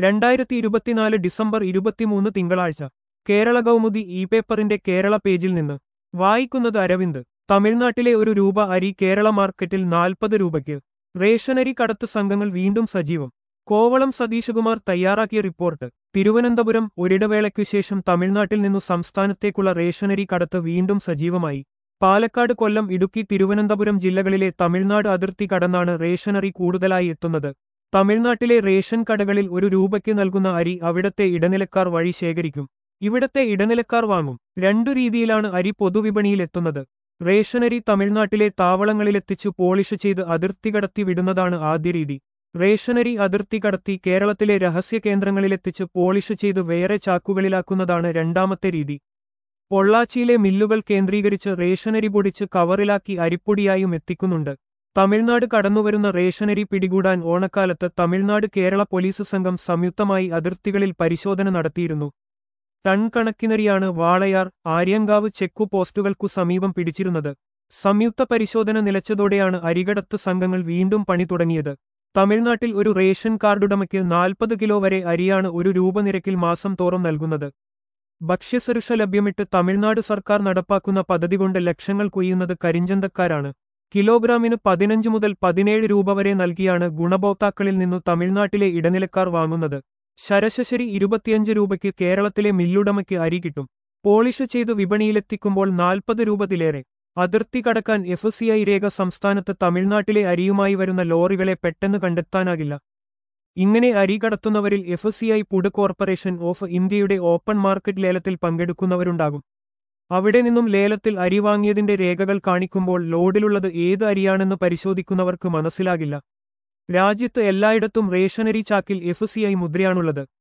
രണ്ടായിരത്തി ഇരുപത്തിനാല് ഡിസംബർ ഇരുപത്തിമൂന്ന് തിങ്കളാഴ്ച കേരള കൗമുദി ഇ പേപ്പറിന്റെ കേരള പേജിൽ നിന്ന് വായിക്കുന്നത് അരവിന്ദ് തമിഴ്നാട്ടിലെ ഒരു രൂപ അരി കേരള മാർക്കറ്റിൽ നാൽപ്പത് രൂപയ്ക്ക് റേഷനരി കടത്ത് സംഘങ്ങൾ വീണ്ടും സജീവം കോവളം സതീശകുമാർ തയ്യാറാക്കിയ റിപ്പോർട്ട് തിരുവനന്തപുരം ഒരിടവേളയ്ക്കു ശേഷം തമിഴ്നാട്ടിൽ നിന്നു സംസ്ഥാനത്തേക്കുള്ള റേഷനരി കടത്ത് വീണ്ടും സജീവമായി പാലക്കാട് കൊല്ലം ഇടുക്കി തിരുവനന്തപുരം ജില്ലകളിലെ തമിഴ്നാട് അതിർത്തി കടന്നാണ് റേഷനറി കൂടുതലായി എത്തുന്നത് തമിഴ്നാട്ടിലെ റേഷൻ കടകളിൽ ഒരു രൂപയ്ക്ക് നൽകുന്ന അരി അവിടത്തെ ഇടനിലക്കാർ വഴി ശേഖരിക്കും ഇവിടത്തെ ഇടനിലക്കാർ വാങ്ങും രണ്ടു രീതിയിലാണ് അരി പൊതുവിപണിയിൽ എത്തുന്നത് റേഷനരി തമിഴ്നാട്ടിലെ താവളങ്ങളിലെത്തിച്ചു പോളിഷ് ചെയ്ത് അതിർത്തി കടത്തി വിടുന്നതാണ് ആദ്യ രീതി റേഷനരി അതിർത്തി കടത്തി കേരളത്തിലെ രഹസ്യ കേന്ദ്രങ്ങളിലെത്തിച്ച് പോളിഷ് ചെയ്ത് വേറെ ചാക്കുകളിലാക്കുന്നതാണ് രണ്ടാമത്തെ രീതി പൊള്ളാച്ചിയിലെ മില്ലുകൾ കേന്ദ്രീകരിച്ച് റേഷനരി പൊടിച്ച് കവറിലാക്കി അരിപ്പൊടിയായും എത്തിക്കുന്നുണ്ട് തമിഴ്നാട് കടന്നുവരുന്ന റേഷനരി പിടികൂടാൻ ഓണക്കാലത്ത് തമിഴ്നാട് കേരള പോലീസ് സംഘം സംയുക്തമായി അതിർത്തികളിൽ പരിശോധന നടത്തിയിരുന്നു ടൺ കണക്കിനരിയാണ് വാളയാർ ആര്യങ്കാവ് ചെക്കു പോസ്റ്റുകൾക്കു സമീപം പിടിച്ചിരുന്നത് സംയുക്ത പരിശോധന നിലച്ചതോടെയാണ് അരികടത്ത് സംഘങ്ങൾ വീണ്ടും പണി തുടങ്ങിയത് തമിഴ്നാട്ടിൽ ഒരു റേഷൻ കാർഡുടമയ്ക്ക് നാൽപ്പത് കിലോ വരെ അരിയാണ് ഒരു രൂപ നിരക്കിൽ മാസം തോറും നൽകുന്നത് ഭക്ഷ്യസുരക്ഷ ലഭ്യമിട്ട് തമിഴ്നാട് സർക്കാർ നടപ്പാക്കുന്ന പദ്ധതി കൊണ്ട് ലക്ഷങ്ങൾ കൊയ്യുന്നത് കരിഞ്ചന്തക്കാരാണ് കിലോഗ്രാമിന് പതിനഞ്ച് മുതൽ പതിനേഴ് രൂപ വരെ നൽകിയാണ് ഗുണഭോക്താക്കളിൽ നിന്നു തമിഴ്നാട്ടിലെ ഇടനിലക്കാർ വാങ്ങുന്നത് ശരശശരി ഇരുപത്തിയഞ്ച് രൂപയ്ക്ക് കേരളത്തിലെ മില്ലുടമയ്ക്ക് അരി കിട്ടും പോളിഷ് ചെയ്ത് വിപണിയിലെത്തിക്കുമ്പോൾ നാൽപ്പത് രൂപത്തിലേറെ അതിർത്തി കടക്കാൻ എഫ് സി ഐ രേഖ സംസ്ഥാനത്ത് തമിഴ്നാട്ടിലെ അരിയുമായി വരുന്ന ലോറികളെ പെട്ടെന്ന് കണ്ടെത്താനാകില്ല ഇങ്ങനെ അരി കടത്തുന്നവരിൽ F C I food corporation of ഇന്ത്യയുടെ ഓപ്പൺ മാർക്കറ്റ് ലേലത്തിൽ പങ്കെടുക്കുന്നവരുണ്ടാകും അവിടെ നിന്നും ലേലത്തിൽ അരി വാങ്ങിയതിന്റെ രേഖകൾ കാണിക്കുമ്പോൾ ലോഡിലുള്ളത് ഏത് അരിയാണെന്ന് പരിശോധിക്കുന്നവർക്ക് മനസ്സിലാകില്ല രാജ്യത്ത് എല്ലായിടത്തും റേഷനരി ചാക്കിൽ എഫ് സി ഐ മുദ്രയാണുള്ളത്